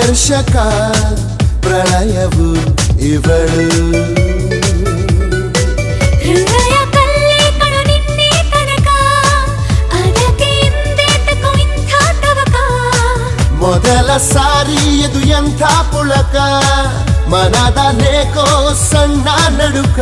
ಆಕರ್ಷಕ ಪ್ರಳಯವು ಇವಳು ಹೃದಯ ಕಲ್ಲೇ ಕಣು ನಿನ್ನೆ ತನಕ ಅದಕ್ಕೆ ಹಿಂದೆ ತಕೋ ಇಂಥ ತವಕ ಮೊದಲ ಸಾರಿ ಇದು ಎಂಥ ಪುಳಕ ಮನದ ನೇಕೋ ಸಣ್ಣ ನಡುಕ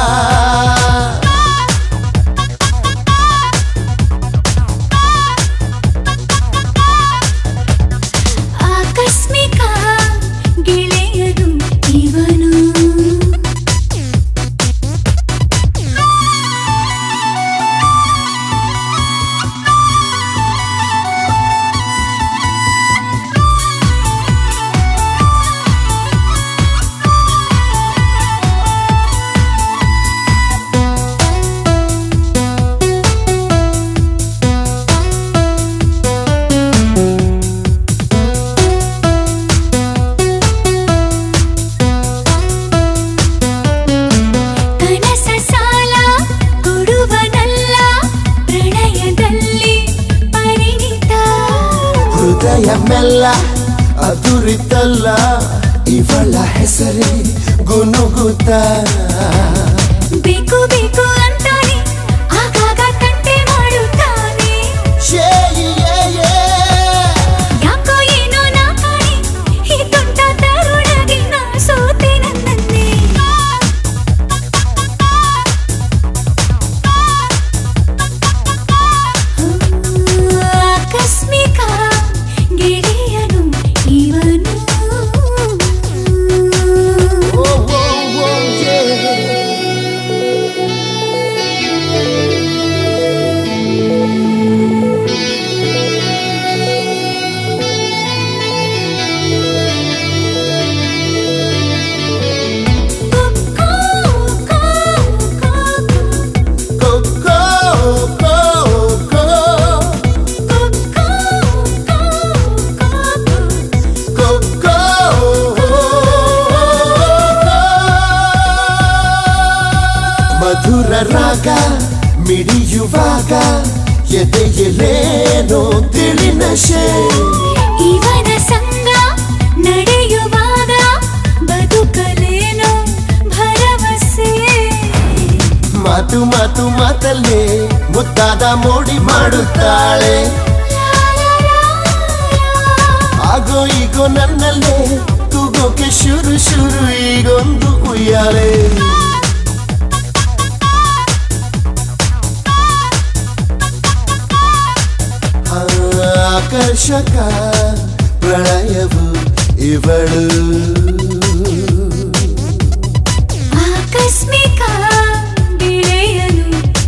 ಆಕಸ್ಮಿಕ ಗೆಳೆಯನು ಇವನು ಕನಸ ಸಾಲ ಕೊಡುವನಲ್ಲ ಪ್ರಣಯದಲ್ಲಿ ಪರಿಣಿತ ಹೃದಯ ಮೆಲ್ಲ ಅದುರಿತಲ್ಲ ಇವಳ ಹೆಸರೇ ಗುನುಗುತ್ತ ಬೇಕು ಬೇಕು ಅಂತಾನೆ ಆಗಾಗ ತಂಟೆ ಮಾಡುತ್ತಾನೆ ಶೇ ಯೇ ಯೇ. ಯಾಕೋ ಏನೋ ನಾ ಕಾಣೆ ಈ ತುಂಟ ತರುಣಗೆ ನಾ ಸೋತೆ ನನ್ನನ್ನೇ ಆಕಸ್ಮಿಕ ಗೆಳೆಯನು ಇವನು ಓ, ಓ, ಓ, ಯೇ. ಕೋ, ಕೋ, ಕೋ, ಕೋ. ಕೋ, ಕೋ. ಮಧುರ ರಾಗ ಮಿಡಿಯುವಾಗ ಎದೆಯಲೇನೋ ತಿಳಿ ನಶೆ ಇವನ ಸಂಗ ನಡೆಯುವಾಗ ಬದುಕಲೇನೋ ಭರವಸೆ ಮಾತು ಮಾತು ಮಾತಲ್ಲೇ ಮುದ್ದಾದ ಮೋಡಿ ಮಾಡುತ್ತಾಳೆ ಆಗೋ ಈಗೋ ನನ್ನಲ್ಲೇ ತೂಗೋಕೆ ಶುರು ಶುರು ಈಗೊಂದು ಉಯ್ಯಾಲೆ ಆಕರ್ಷಕ ಪ್ರಳಯವು ಇವಳು ಆಕಸ್ಮಿಕ ಗೆಳೆಯನು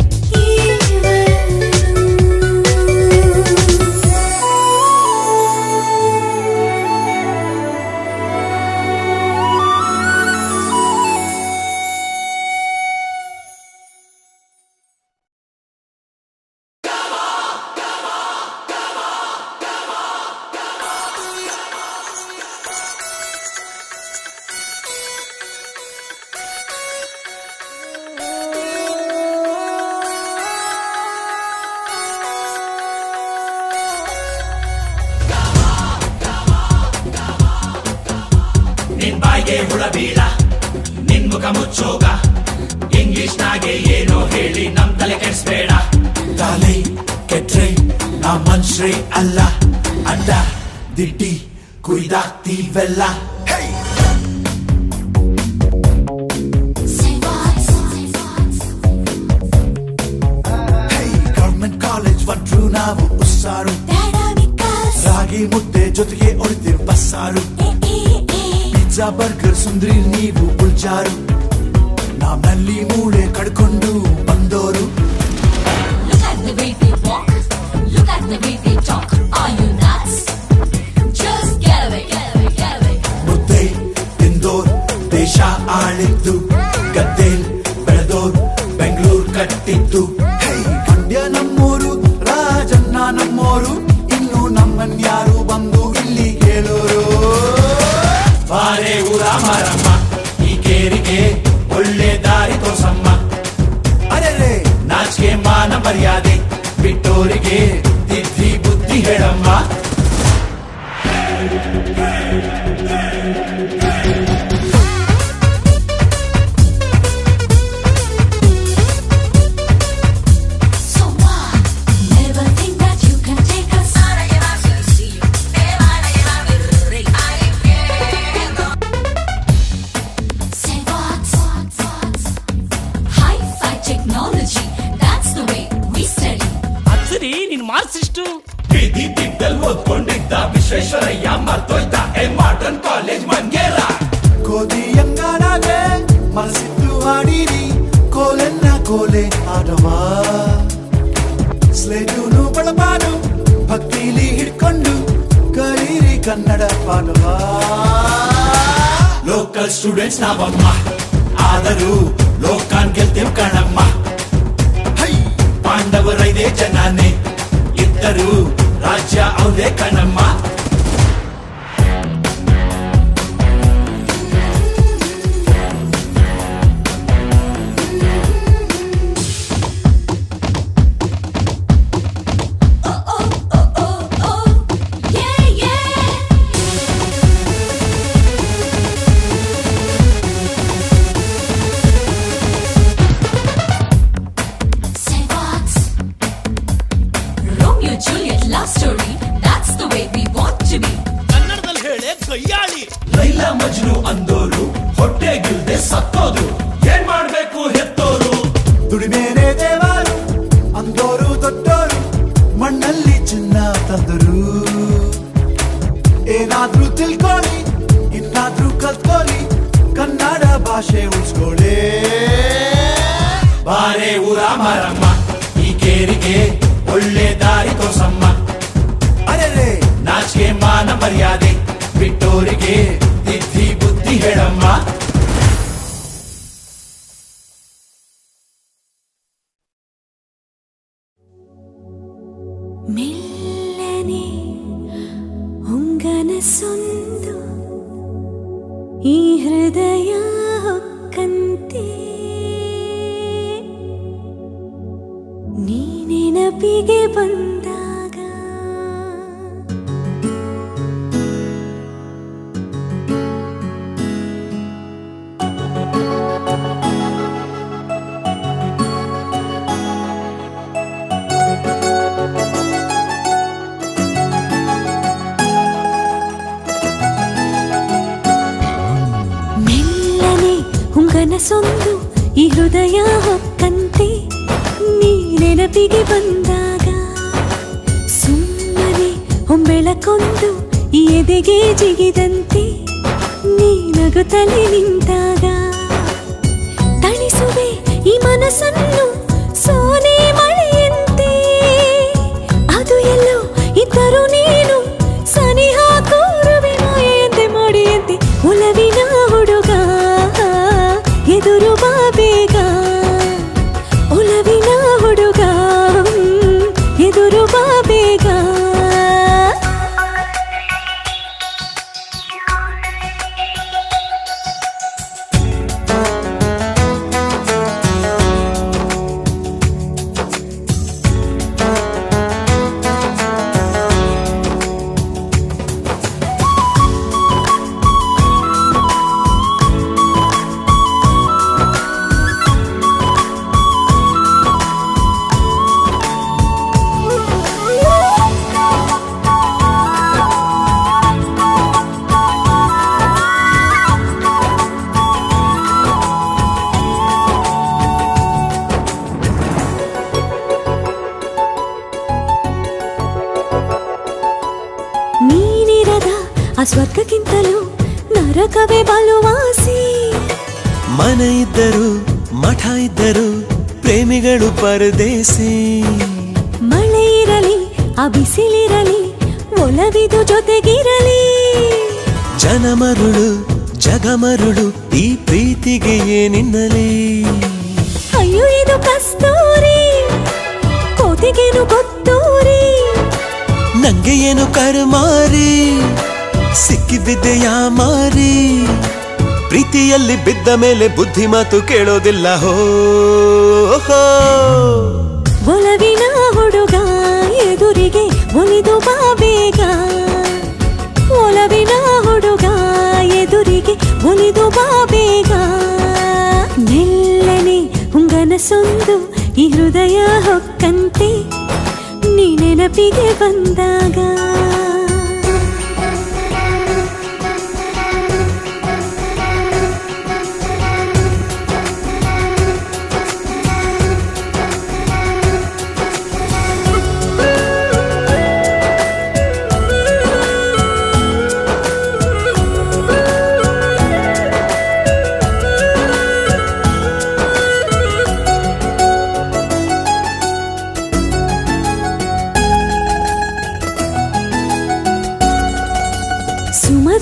ನಿನ್ ಬಾಯಿಗೆ ಹುಳ ಬೀಳ ನಿನ್ ಮುಖ ಮುಚ್ಚೋಗ ಇಂಗ್ಲಿಷ್ ನಾಗೆ ಏನೋ ಹೇಳಿ ನಮ್ ತಲೆ ಕೆಡಿಸ್ಬೇಡ ತಲೆ ಕೆಟ್ರೆ ನಾ ಮನುಷ್ಯರೇ ಅಲ್ಲ ಅಡ್ಡ ದಿಡ್ಡಿ ಕುಯ್ದಾಕ್ತೀವೆಲ್ಲ ಗೌರ್ಮೆಂಟ್ ಕಾಲೇಜ್ ಒಟ್ರು ನಾವು ಉಸ್ಸಾರು ರಾಗಿ ಮುದ್ದೆ ಜೊತೆಗೆ ಹೊಡಿತೀವಿ ಬಸ್ಸಾರು ಪಿಜ್ಜಾ ಬರ್ಗರ್ ಸುಂದ್ರಿ ನೀವು ಉಳ್ಜಾರು ನಮ್ಮಲ್ಲಿ ಮೂಳೆ ಕಡ್ಕೊಂಡು ಬಂದೋರು Look at the way they walk. Look at the way they talk. Are you nuts? Just get away, get away, get away. ಮುದ್ದೆ ತಿಂದೋರ್ ದೇಶ ಆಳಿದ್ದು ಗದ್ದೆಲ್ ಬೆಳೆದೋರ್ ಬೆಂಗಳೂರು ಕಟ್ಟಿದ್ದು ಹೇ, ಮಂಡ್ಯ ನಮ್ಮೂರು ರಾಜಣ್ಣ ನಮ್ಮೋರು ಇನ್ನು ನಮ್ಮನ್ಯಾರು ಬಂದು ಇಲ್ಲಿ ಕೇಳೋರು ಬಾರೆ ಊರ ಮಾರಮ್ಮ ಈ ಕೇರಿಗೆ ಒಳ್ಳೆ ದಾರಿ ತೋರ್ಸಮ್ಮ ಅರೆ ನಾಚಿಕೆ ಮಾನ ಮರ್ಯಾದೆ ಬಿಟ್ಟೋರಿಗೆ ತಿದ್ದಿ ಬುದ್ಧಿ ಹೇಳಮ್ಮ ಮಾರ್ಕ್ಸಿಸ್ಟು ಬೀದಿ ತಿದ್ದಲ್ ಓದ್ಕೊಂಡಿದ್ದ ವಿಶ್ವೇಶ್ವರಯ್ಯ ಮರ್ತೋಯ್ತ ಎ ಮಾಡರ್ನ್ ಕಾಲೇಜ್ ಮಂಗೇರ ಕೋದಿಯಂಗಾನಾಗೆ ಮನಸ್ಸಿಟ್ಟು ಆಡಿರಿ ಕೋಲೆನ್ನ ಕೋಲೆ ಆಡವಾ ಸ್ಲೇಟುನು ಬಳಪಾಡು ಭಕ್ತಿಲಿ ಹಿಡ್ಕೊಂಡು ಕಲೀರಿ ಕನ್ನಡ ಪಾಠವಾ ಲೋಕಲ್ ಸ್ಟೂಡೆಂಟ್ಸ್ ನಾವಮ್ಮ ಆದರೂ ಲೋಕಾನ್ ಗೆಲ್ತೇವ್ ಕಣಮ್ಮ ಹೈ ಪಾಂಡವರೈದೇ ಜನಾನೇ ಇದ್ದರು ರಾಜ್ಯ ಅವರೇ ಕಣಮ್ಮ Oh, oh, oh, oh, oh. Yeah, yeah. Say what? Romeo Juliet love story. That's the way we want to be. ಕನ್ನಡದಲ್ಲಿ ಹೇಳಿ ಕೈಯಾಳಿ ಲೈಲಾ ಮಜ್ನು ಅಂದೋರು ಹೊಟ್ಟೆಗಿಲ್ದೆ ಸತ್ತೋದ್ರು ಏನ್ ಮಾಡ್ಬೇಕು ಹೆತ್ತೋರು ದುಡಿಮೇನೆ ದೇವರು ಅಂದೋರು ದೊಡ್ಡೋರು ಮಣ್ಣಲ್ಲಿ ಚಿನ್ನ ತಂದರು ಏನಾದ್ರೂ ತಿಳ್ಕೊಳ್ಳಿ ಇನ್ನಾದ್ರೂ ಕಲ್ತ್ಕೊಳ್ಳಿ ಕನ್ನಡ ಭಾಷೆ ಉಳಿಸ್ಕೊಳ್ಳಿ ಬಾರೆ ಊರ ಮಾರಮ್ಮ ಈ ಕೇರಿಗೆ ಒಳ್ಳೆ ದಾರಿ ತೋರ್ಸಮ್ಮ ಅರೆ ನಾಚಿಕೆ ಮಾನ ಮರ್ಯಾದೆ ಬಿಟ್ಟೋರಿಗೆ ತಿದ್ದಿ ಬುದ್ಧಿ ಹೇಳಮ್ಮ ಮೆಲ್ಲನೆ ಹೊಂಗನಸೊಂದು ಈ ಹೃದಯ ಹೊಕ್ಕಂತೆ ನೀ ನೆನಪಿಗೆ ಬಂದಾಗ ಮೆಲ್ಲನೆ ಹುಂಗನಸೊಂದು ಈ ಹೃದಯ ಹೊಕ್ಕಂತೆ ನೀ ನೆನಪಿಗೆ ಬಂದಾಗ ಸುಮ್ಮನೆ ಹೊಂಬೆಳಕೊಂದು ಈ ಎದೆಗೆ ಜಿಗಿದಂತೆ ನೀ ನಗುತ್ತಲೇ ನಿಂತಾಗ ತಣಿಸುವೆ ಈ ಮನಸ್ಸನ್ನು ಸೋನೆ ಮಳೆಯಂತೆ ಅದು ಎಲ್ಲೋ ಇದ್ದರೂ ನೀನು ಸನಿಹ ಕೋರುವೆ ಮಾಯೆಯಂತೆ ಮಾಡಿಯಂತೆ ಒಲವಿನ ಹುಡುಗ ಎದುರು ಬಾ ಬೇಗ ಒಲವಿನ ಹುಡುಗ ಎದುರು ಬಾ ಬೇಗ ನೀನಿರದ ಆ ಸ್ವರ್ಗಕ್ಕಿಂತಲೂ ನರಕವೇ ಬಲುವಾಸಿ ಮನೆ ಇದ್ದರು ಮಠ ಇದ್ದರು ಪ್ರೇಮಿಗಳು ಪರದೇಸಿ ಮಳೆ ಇರಲಿ ಆ ಬಿಸಿಲಿರಲಿ ಒಲವಿದು ಜೊತೆಗಿರಲಿ ಜನಮರುಳು ಜಗಮರುಳು ಈ ಪ್ರೀತಿಗೆ ಏನಿನ್ನಲಿ ಅಯ್ಯೋ ಇದು ಕಸ್ತೂರಿ ಕೋತಿಗೇನು ಗೊತ್ತೂರಿ ನಂಗೆ ಏನು ಕರ್ಮಾರಿ ಸಿಕ್ಕಿ ಬಿದ್ದೆಯ ಮಾರಿ ಪ್ರೀತಿಯಲ್ಲಿ ಬಿದ್ದ ಮೇಲೆ ಬುದ್ಧಿ ಮಾತು ಕೇಳೋದಿಲ್ಲ ಹೋ ಹೋ. ಒಲವಿನ ಹುಡುಗ ಎದುರಿಗೆ ಒಲಿದು ಬಾ ಬೇಗ ಒಲವಿನ ಹುಡುಗ ಎದುರಿಗೆ ಒಲಿದು ಬಾ ಬೇಗ ಮೆಲ್ಲನೆ ಹುಂಗನಸೊಂದು ಈ ಹೃದಯ ಹೊಕ್ಕಂತೆ ನೀ ನೆನಪಿಗೆ ಬಂದಾಗ ಆ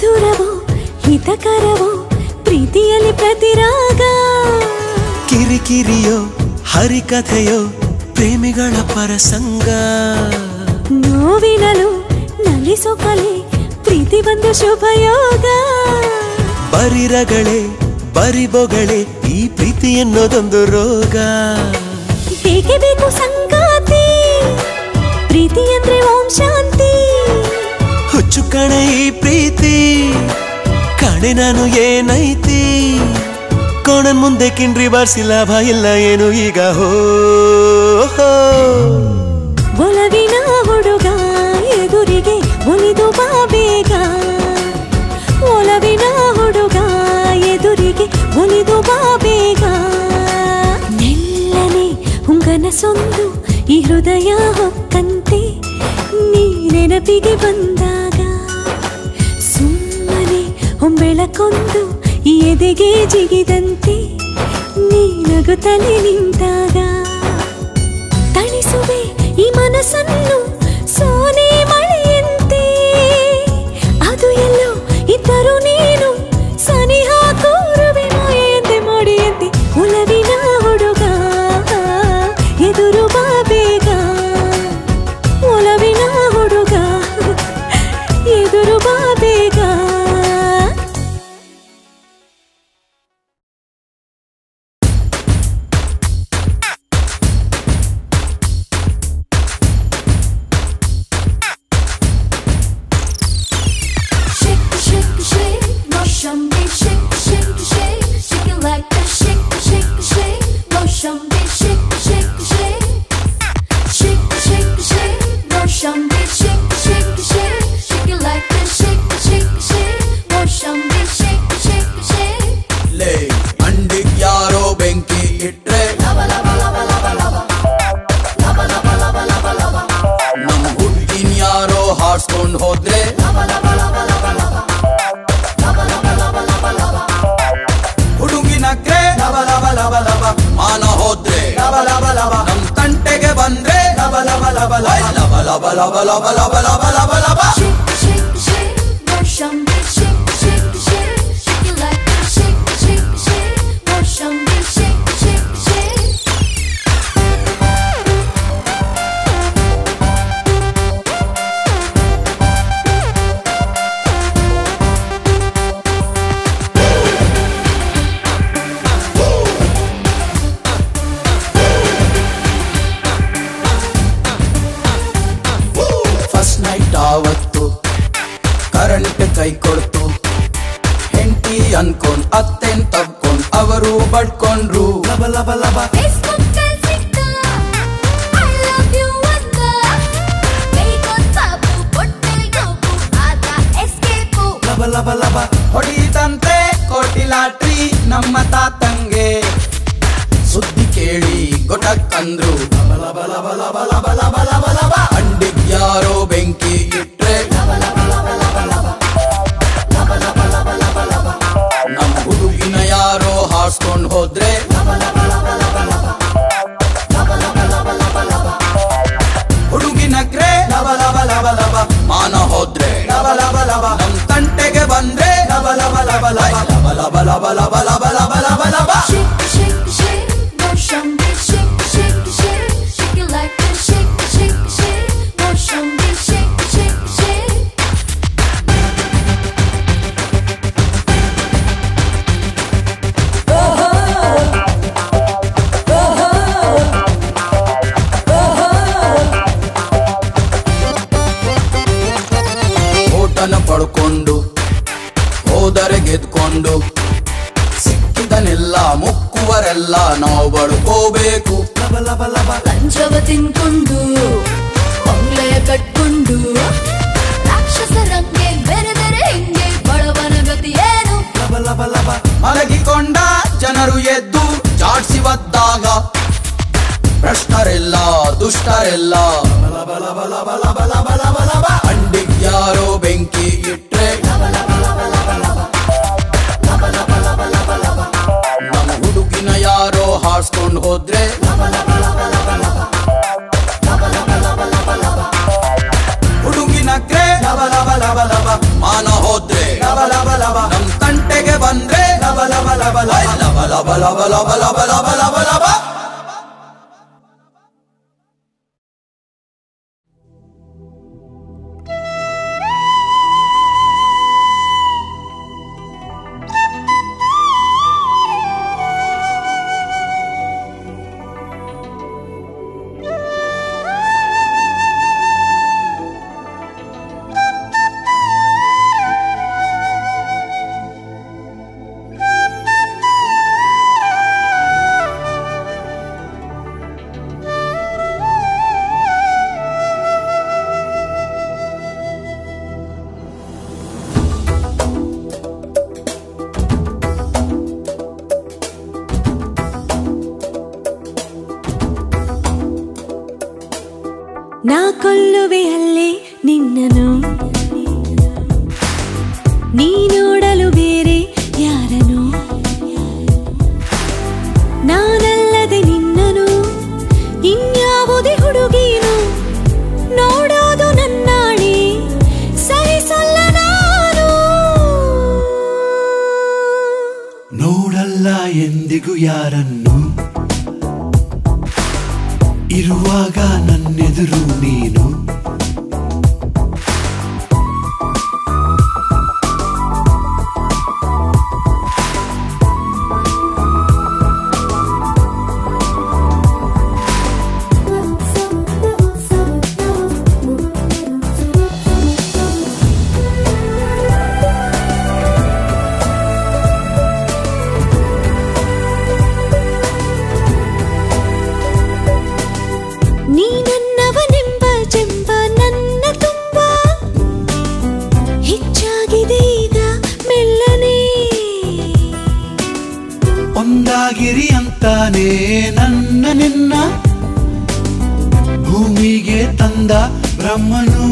ಮಧುರವೋ ಹಿತಕರವೋ ಪ್ರೀತಿಯಲ್ಲಿ ಪ್ರತಿರಾಗ ಕಿರಿಕಿರಿಯೋ ಹರಿಕಥೆಯೋ ಪ್ರೇಮಿಗಳ ಪರಸಂಗ ನೋವಿನಲು ನಲಿಸೋ ಕಲೆ ಪ್ರೀತಿ ಒಂದು ಶುಭಯೋಗ ಬರಿರಗಳೇ ಬರಿಬೊಗಳೇ ಈ ಪ್ರೀತಿ ಎನ್ನೋದೊಂದು ರೋಗ ಬೇಕೆ ಬೇಕು ಸಂಗಾತಿ ಪ್ರೀತಿ ಅಂದ್ರೆ ಓಂ ಶಾಂತಿ ಹುಚ್ಚು ಕಣೆ ಈ ಪ್ರೀತಿ ಕಾಣೆ ನಾನು ಏನೈತಿ ಕೋಣನ್ ಮುಂದೆ ಕಿಂಡ್ರಿ ಬಾರ್ಸಿ ಲಾಭ ಇಲ್ಲ ಏನು ಈಗ ಹೋ ಹೋ. ಒಲವಿನ ಹುಡುಗ ಎದುರಿಗೆ ಒಲಿದು ಬಾ ಬೇಗ ಒಲವಿನ ಹುಡುಗ ಎದುರಿಗೆ ಒಲಿದು ಬಾ ಬೇಗ ನೆಲ್ಲನೆ ಹುಂಗನಸೊಂದು ಈ ಹೃದಯ ಹೊಕ್ಕಂತೆ ನೀ ನೆನಪಿಗೆ ಬಂದಾಗ ಸುಮ್ಮನೆ ಹೊಂಬೆಳಕೊಂದು ಈ ಎದೆಗೆ ಜಿಗಿದಂತೆ ನೀ ನಗುತ್ತಲೇ ನಿಂತಾಗ ತಣಿಸುವೆ ಈ ಮನಸ್ಸನ್ನು ಸೋನೆ ಮಳೆಯಂತೆ ಅದು ಎಲ್ಲೋ ಇದ್ದರೂ ನೀನು ಸನಿಹ ಕೋರುವೆ ಮಾಯೆಯಂತೆ ಮೋಡಿಯಂತೆ ಒಲವಿನ ಹುಡುಗ ಎದುರು ಬಾ ಬೇಗ ಒಲವಿನ ಹುಡುಗ ಎದುರು ಬಾ ಬೇಗ Shake, shake, shake, motion be shake, shake, shake, shake it like a shake, shake, shake, motion be shake, shake, shake, shake, shake, shake, motion be shake, shake, shake, shake it like a shake, shake, shake, motion be shake, shake, shake. ಲೇ ಅಂಡಿಗ್ ಯಾರೋ ಬೆಂಕಿ ಇಟ್ರೆ ನಮ್ ಹುಡ್ಗಿನ್ ಯಾರೋ ಹಾಡ್ಸ್ಕೊಂಡ್ ಹೋದ್ರೆ ಹುಡುಗಿನಕ್ರೆ ಲವ ಲವ ಲವ ಲವ ಮಾನ ಹೋದ್ರೆ ಲವ ಲವ ಲವ ನಮ್ ತಂಟೆಗೆ ಬಂದ್ರೆ ಲವ ಲವ ಲವ ಲವ ಲವ ಲವ ಲವ ಲವ ಲವ ಲವ ಲವ ಲವ Shake, shake, shake, motion be shake, shake, shake, shake it like a shake, shake, shake, motion be shake, shake, shake. First night ಆವತ್ತು ಕರೆಂಟ್ ಕೈ ಕೊಡ್ತು ಹೆಂಡತಿ ಅನ್ಕೊಂಡ್ ಅತ್ತೆನ್ ತಬ್ಕೊಂಡ್ ಅವರು ಬಡ್ಕೊಂಡ್ರು ಲಬ ಲಬ ಲಬ Facebook ಅಲ್ಲಿ ಸಿಕ್ಕ I love you ಅಂತ ಕೈಗೊಂದ್ ಸಾಪು ಕೊಟ್ಟೆಲ್ ಜೋಕು ಆತ escape ಲಬ ಲಬ ಲಬ ಹೊಡಿತಂತೆ ಕೋಟಿ ಲಾಟ್ರಿ ನಮ್ಮ ತಾತಂಗೆ ಸುದ್ದಿ ಕೇಳಿ ಗೊಟಕ್ಕಂದ್ರು ಲಬ ಲಬ ಲಬ ಲಬ ಲಬ ಲಬ ಲಬ ಲಬ ಅಂಡಿಗ್ ಯಾರೋ ಬೆಂಕಿ ಇಟ್ರೆ ನಮ್ ಹುಡುಗಿನ ಯಾರೋ ಹಾಡ್ಸ್ಕೊಂಡ್ ಹೋದ್ರೆ ಹುಡುಗಿನಕ್ರೆ ಲವ ಲವ ಲವ ಲವ ಮಾನ ಹೋದ್ರೆ ಲವ ಲವ ಲವ ನಮ್ ತಂಟೆಗೆ ಬಂದ್ರೆ ಲವ ಲವ ಲವ ಲವ ಲವ ಲವ ಲವ ಲವ ಲವ ಲವ ಲವ ಲವ Shake, shake, shake, motion be shake, shake, shake, shake it like a shake, shake, shake, motion be shake, shake, shake. ಓಟನ ಪಡ್ಕೊಂಡು ಹೋದರೆ ಗೆದ್ಕೊಂಡು ಸಿಕ್ಕಿದನೆಲ್ಲ ಮುಕ್ಕುವರೆಲ್ಲ ನಾವು ಬಡ್ಕೋಬೇಕು ಲಬ ಲಬ ಲಬ ಲಂಚವ ತಿನ್ಕೊಂಡು ಬಂಗ್ಲೆಯ ಕಟ್ಕೊಂಡು ರಾಕ್ಷಸರಂಗೆ ಬೇರೆ ಬೇರೆ ಹಿಂಗೆ ಬಡವನ ಗತಿ ಏನು ಲಬ ಲಬ ಲಬ ಮಲಗಿಕೊಂಡ ಜನರು ಎದ್ದು ಜಾಡ್ಸಿ ಒದ್ದಾಗ ಭ್ರಷ್ಟರೆಲ್ಲ ದುಷ್ಟರೆಲ್ಲ ಲಬ ಲಬ ಲಬ ಲಬ ಲಬ ಲಬ ಲಬ ಅಂಡಿಗ್ ಯಾರೋ ಬೆಂಕಿ ಇಟ್ರೆ ನಮ್ಮ ಹುಡುಗಿನ ಯಾರೋ ಹಾಡ್ಸ್ಕೊಂಡ್ ಹೋದ್ರೆ ಹುಡುಗಿನಕ್ರೆ ಲವ ಲವ ಲವ ಲವ ಮಾನ ಹೋದ್ರೆ ಲವ ಲಬ ಲಬ ಲಬ ಲಬ ಲಬ ಲಬ ಲಬ ನಾ ಕೊಲ್ಲುವೆ ಅಲ್ಲೇ ನಿನ್ನನು ನೀ ನೋಡಲು ಬೇರೆ ಯಾರನು ನಾನಲ್ಲದೆ ನಿನ್ನನು ಇನ್ಯಾವುದೇ ಹುಡುಗೀನು ನೋಡೋದು ನನ್ನಾಣೆ ಸಹಿಸಲ್ಲ ನಾನು ನೋಡಲ್ಲ ಎಂದಿಗೂ ಯಾರನ್ನು ಇರುವಾಗ ನನ್ನೆದುರು ನೀನು ನೀ ನನ್ನವನೆಂಬ ಜಂಬ ನನ್ನ ತುಂಬ ಹೆಚ್ಚಾಗಿದೆ ಈಗ ಮೆಲ್ಲನೆ ಒಂದಾಗಿರಿ ಅಂತಾನೆ ನನ್ನ ನಿನ್ನ ಭೂಮಿಗೆ ತಂದ ಬ್ರಹ್ಮನು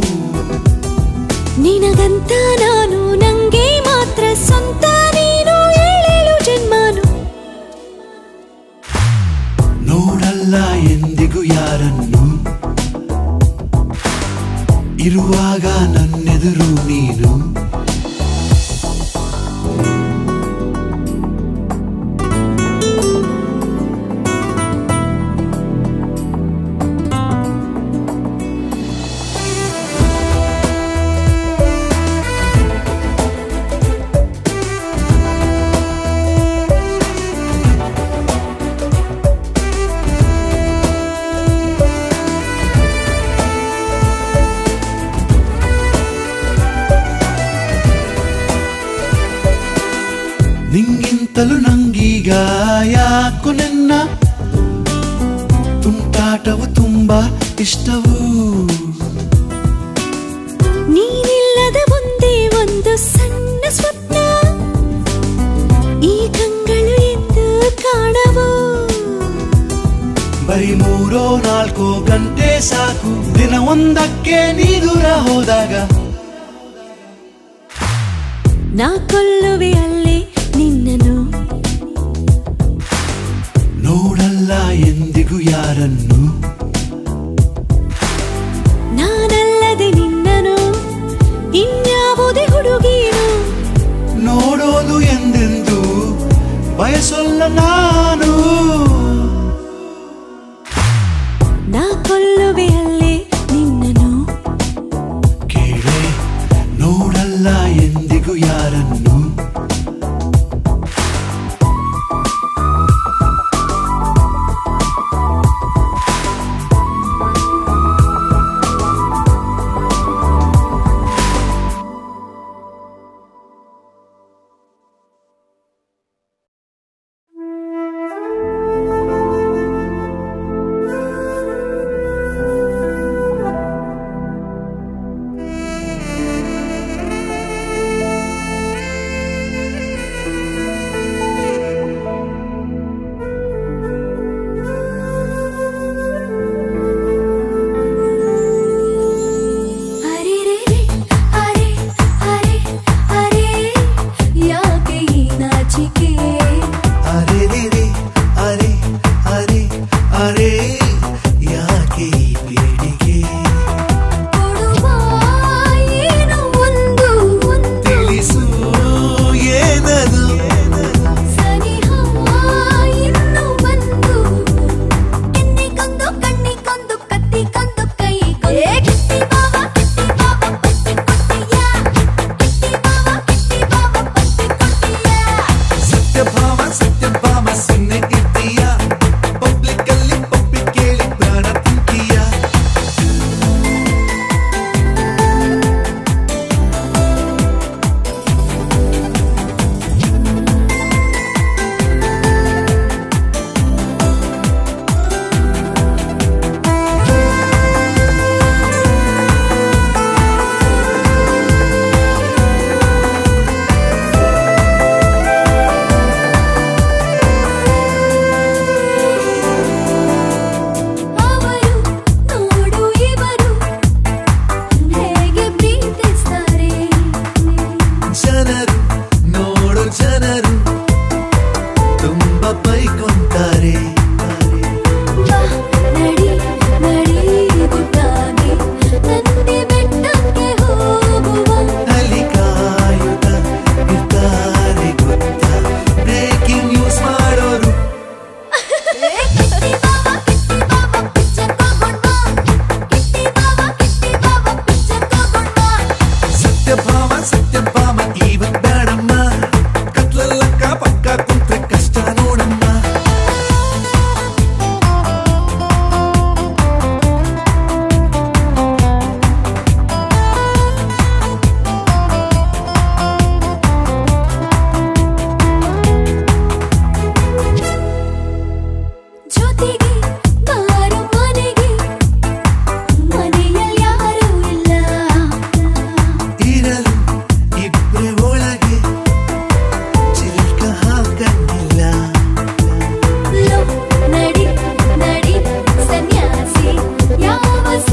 ನಿನಗಂತ ನಾನು ನಂಗೆ ಮಾತ್ರ ಸ್ವಂತ ನೀನು ಏಳೇಳು ಜನ್ಮಾನು ನೋಡಲ್ಲ ಎಂದಿಗೂ ಯಾರನ್ನು ಇರುವಾಗ ನನ್ನೆದುರು ನೀನು ನಿಂಗಿಂತಲೂ ನಂಗೀಗ ಯಾಕು ನನ್ನ ತುಂಟಾಟವು ತುಂಬಾ ಇಷ್ಟವು ನೀನಿಲ್ಲದ ಒಂದೇ ಒಂದು ಸಣ್ಣ ಸ್ವಪ್ನ ಈ ಕಂಗಳು ಎಂದು ಕಾಣವು ಬರೀ ಮೂರೋ ನಾಲ್ಕು ಗಂಟೆ ಸಾಕು ದಿನ ಒಂದಕ್ಕೆ ನೀ ದೂರ ಹೋದಾಗ ನಾ ಕೊಲ್ಲುವೆ ಅಲ್ಲೇ ನಿನ್ನನು ನೋಡಲ್ಲ ಎಂದಿಗೂ ಯಾರನ್ನು ನಾನಲ್ಲದೆ ನಿನ್ನನು ಇನ್ಯಾವುದೇ ಹುಡುಗೀನು ನೋಡೋದು ಎಂದೆಂದು ಬಯಸೊಲ್ಲ ನಾನು ನಾ ಕೊಲ್ಲುವೆ ಅಲ್ಲೇ ನಿನ್ನನು ಕೇಳೆ ನೋಡಲ್ಲ ಎಂದಿಗೂ ಯಾರನ್ನು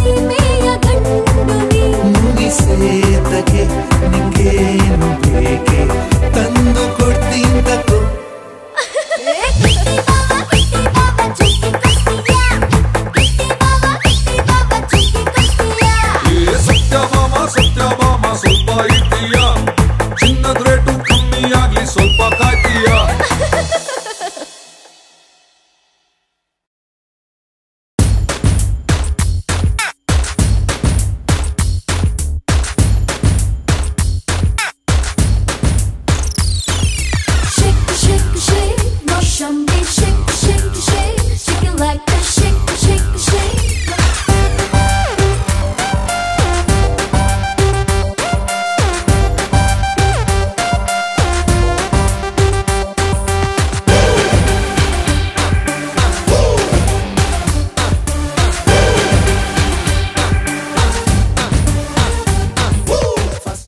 ಸೀಮೆ